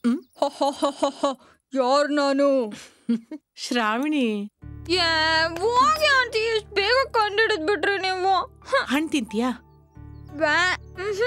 ಯಾರು ನಾನು ಶ್ರಾವಣಿ ಏ ಹೋಗಿ ಆಂಟಿ ಎಷ್ಟು ಬೇಗ ಕಂಡಿಡಿದ್ ಬಿಟ್ರಿ ನೀವು ಹಣ್ಣು ತಿಂತೀಯಾ ಬ್ಯಾ ಮ್ಹೂ.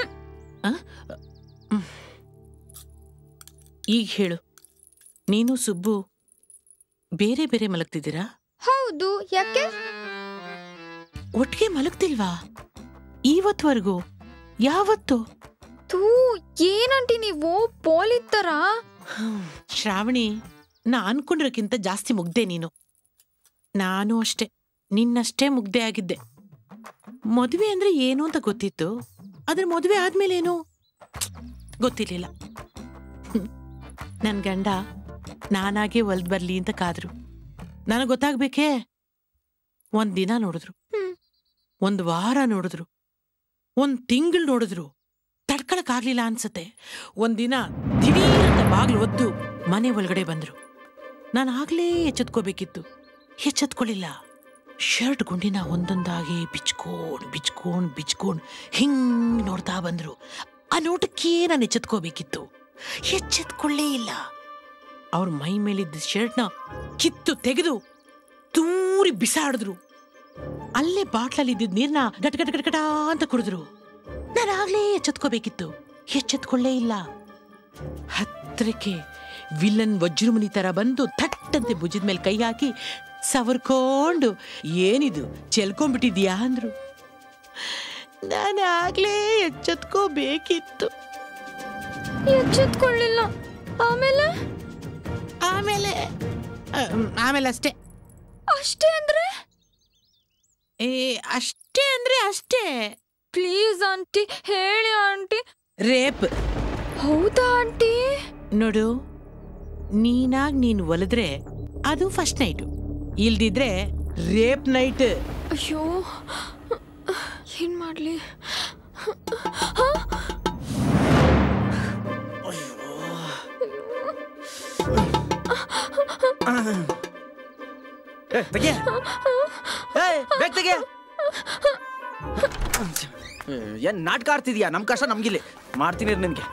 ಈಗ ಹೇಳು ನೀನು ಸುಬ್ಬು ಬೇರೆ ಬೇರೆ ಮಲಗ್ತಿದ್ದೀರಾ ಹೌದು ಯಾಕೆ ಒಟ್ಟಿಗೆ ಮಲಗ್ತಿಲ್ವಾ ಇವತ್ವರೆಗೂ ಯಾವತ್ತು ತೂ ಏನಂಟಿ ನೀವು ಪೋಲಿದ್ ತರ ಶ್ರಾವಣಿ ನಾ ಅನ್ಕೊಂಡಿರೋಕ್ಕಿಂತ ಜಾಸ್ತಿ ಮುಗ್ದೆ ನೀನು ನಾನು ಅಷ್ಟೆ ನಿನ್ನಷ್ಟೇ ಮುಗ್ದೆ ಆಗಿದ್ದೆ ಮದುವೆ ಅಂದ್ರೆ ಏನು ಅಂತ ಗೊತ್ತಿತ್ತು ಆದ್ರೆ ಮದುವೆ ಆದ್ಮೇಲೇನು ಗೊತ್ತಿರ್ಲಿಲ್ಲ ಹ್ಮ್. ನನ್ ಗಂಡ ನಾನಾಗೆ ಒಲ್ದ್ ಬರ್ಲಿ ಅಂತ ಕಾದ್ರು ನನಗ್ ಗೊತ್ತಾಗ್ಬೇಕೇ ಒಂದ್ ದಿನ ನೋಡಿದ್ರು ಹ್ಮ್. ಒಂದ್ ವಾರ ನೋಡಿದ್ರು ಒಂದ್ ತಿಂಗಳು ನೋಡಿದ್ರು ತಡ್ಕೊಳಕ್ ಆಗ್ಲಿಲ್ಲ ಅನ್ಸತ್ತೆ ಒಂದಿನ ದಿಢೀರಂತ ಬಾಗ್ಲು ಒದ್ದು ಮನೆ ಒಳಗಡೆ ಬಂದ್ರು ನಾನು ಆಗ್ಲೇ ಎಚ್ಚೆತ್ಕೋಬೇಕಿತ್ತು ಎಚ್ಚೆತ್ಕೊಳ್ಳಿಲ್ಲ ಶರ್ಟ್ ಗುಂಡಿನ ಒಂದೊಂದಾಗಿ ಬಿಚ್ಕೊಂಡ್ ಬಿಚ್ಕೊಂಡ್ ಬಿಚ್ಕೊಂಡ್ ಹಿಂಗ್ ನೋಡ್ತಾ ಬಂದ್ರು ಆ ನೋಟಕ್ಕೆ ನಾನು ಎಚ್ಚೆತ್ಕೋಬೇಕಿತ್ತು ಎಚ್ಚೆತ್ಕೊಳ್ಳೇ ಇಲ್ಲ ಅವ್ರ ಮೈ ಮೇಲಿದ್ದ ಶರ್ಟ್ನ ಕಿತ್ತು ತೆಗೆದು ತೂರಿ ಬಿಸಾಡಿದ್ರು ಅಲ್ಲೇ ಬಾಟ್ಲಲ್ಲಿ ಇದ್ದಿದ್ ನೀರ್ನ ಗಟ್ ಗಟ್ ಗಟ್ ಗಟ ಅಂತ ಕುಡಿದ್ರು ನಾನು ಆಗ್ಲೇ ಎಚ್ಚೆತ್ಕೋಬೇಕಿತ್ತು ಎಚ್ಚೆತ್ಕೊಳ್ಳೇ ಇಲ್ಲ ಹತ್ರಕ್ಕೆ ವಿಲನ್ ವಜ್ರಮುನಿ ತರ ಬಂದು ಥಟ್ಟಂತೆ ಭುಜದ ಮೇಲೆ ಕೈ ಹಾಕಿ ಸವರ್ಕೊಂಡು ಏನಿದು ಚೆಲ್ಕೊಂಡ್ಬಿಟ್ಟಿದ್ಯಾ ಅಂದ್ರು ನಾನು ಆಗ್ಲೇ ಎಚ್ಚೆತ್ಕೋಬೇಕಿತ್ತು ಎಚ್ಚೆತ್ಕೊಳ್ಳಿಲ್ಲ ಆಮೇಲೆ ಆಮೇಲೆ ಅಮ್, ಆಮೇಲೆ ಅಷ್ಟೇ ಅಷ್ಟೇ ಅಂದ್ರೆ ಏ ಅಷ್ಟೇ ಅಂದ್ರೆ ಅಷ್ಟೇ ಪ್ಲೀಸ್ ಆಂಟಿ ಹೇಳಿ ಆಂಟಿ ರೇಪ್ ಹೌದಾ ಆಂಟಿ ನೋಡು ನೀನಾಗ್ ನೀನ್ ಒಲಿದ್ರೆ ಅದು ಫಸ್ಟ್ ನೈಟು ಇಲ್ದಿದ್ರೆ ರೇಪ್ ನೈಟ್ ಅಯ್ಯೋ ಏನ್ ಮಾಡ್ಲಿ ಏ ತೆಗೆ ಏ ಬೇಗ ತೆಗೆ ಏ, ಏನ್ ನಾಟಕ ಆಡ್ತಿದ್ಯಾ ನಮ್ ಕಷ್ಟ ನಮ್ಗಿಲ್ಲಿ ಮಾಡ್ತೀನಿ ಇರು ನಿನ್ಗೆ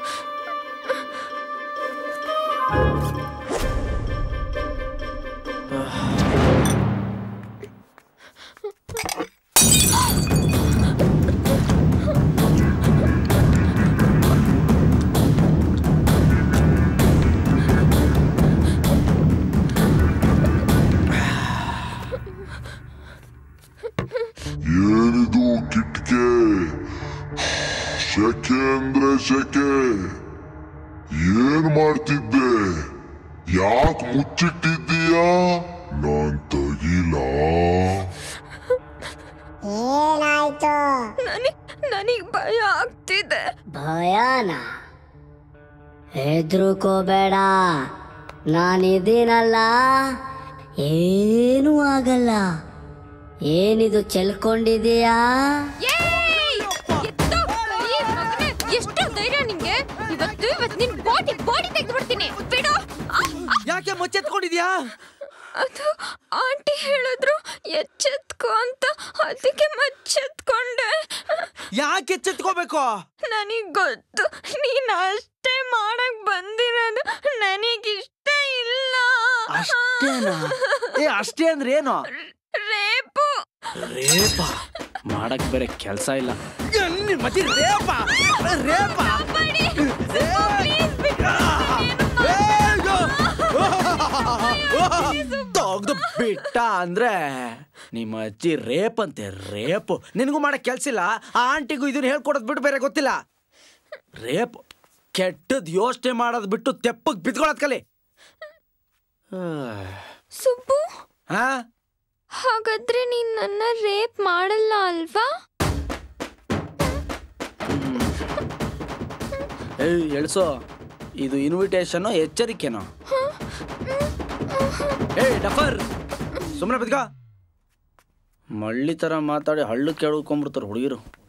ಏನಿದು ಕಿಟ್ಕೆ ಶೆಕೆ ಅಂದ್ರೆ ಶೆಕೆ ಏನ್ ಮಾಡ್ತಿದ್ದೆ ಯಾಕ್ ಮುಚ್ಚಿಟ್ಟಿದ್ದೀಯಾ ನಾನ್ ತಗಿಲ ಏನಾಯ್ತು ನನಗ್ ನನಗ್ ಭಯ ಆಗ್ತಿದೆ ಭಯನ ಹೆದ್ರುಕೋಬೇಡ ನಾನಿದ್ದೀನಲ್ಲ ಏನೂ ಆಗಲ್ಲ ಏನಿದು ಚೆಲ್ಕೊಂಡಿದೀಯಾ ಏಯ್! ಎತ್ತು! ಈ ಮಗನೇ, ಎಷ್ಟು ಧೈರ್ಯ ನಿಂಗೆ ಇವತ್ತು ಇವತ್ತು ನಿನ್ ಬಾಡಿ ಬಾಡಿ ತೆಗೆದು ಬಿಡ್ತೀನಿ ಬಿಡು ಆ, ಆ, ಯಾಕೆ ಮುಚ್ಚೆತ್ಕೊಂಡಿದ್ಯಾ ಅದು ಆಂಟಿ ಹೇಳಿದ್ರು ಎಚ್ಚೆತ್ಕೋ ಅಂತ ಅದಕ್ಕೆ ಮಚ್ಚೆತ್ಕೊಂಡೆ ಯಾಕೆ ಎಚ್ಚೆತ್ಕೋಬೇಕು ನನಗ್ ಗೊತ್ತು ನೀನ್ ಅಷ್ಟೇ ಮಾಡಕ್ ಬಂದಿರೋದು ನನಗಿಷ್ಟ ಇಲ್ಲ ಅಷ್ಟೇನಾ ಏ ಅಷ್ಟೇ ಅಂದ್ರೆ ಏನು ರೇಪು ರೇಪ ಮಾಡಕ್ ಬೇರೆ ಕೆಲ್ಸ ಇಲ್ಲ ಎಲ್ಲಿ ಮತಿ ರೇಪ ರೇಪ ತೆಗ್ದು ಬಿಟ್ಟ ಅಂದ್ರೆ ನಿಮ್ಮ ಅಜ್ಜಿ ರೇಪ್ ಅಂತೆ ರೇಪ್ ನಿನಗೂ ಮಾಡಕ್ ಕೆಲ್ಸ ಇಲ್ಲ ಆ ಆಂಟಿಗೂ ಇದನ್ನ ಹೇಳ್ಕೊಡೋದ್ ಬಿಟ್ಟು ಬೇರೆ ಗೊತ್ತಿಲ್ಲ ರೇಪ್ ಕೆಟ್ಟದ್ ಯೋಚನೆ ಮಾಡೋದ್ ಬಿಟ್ಟು ತೆಪ್ಪಗ್ ಬಿದ್ಕೊಳ್ಳೋದ್ ಕಲಿ ಸುಬ್ಬು ಹಾ ಹಾಗಾದ್ರೆ ನೀನ್ ನನ್ನ ರೇಪ್ ಮಾಡಲ್ಲ ಅಲ್ವಾ ಏಯ್ ಎಳ್ಸೋ ಇದು ಇನ್ವಿಟೇಷನ್ ಎಚ್ಚರಿಕೆನೋ ಏಯ್ ಡಫರ್ ಸುಮ್ಮನೆ ಬಿದ್ಕ ಮಳ್ಳಿ ಥರ ಮಾತಾಡಿ ಹಳ್ಳು ಕೇಳ್ಕೊಂಬಿಡ್ತಾರೆ ಹುಡುಗಿರು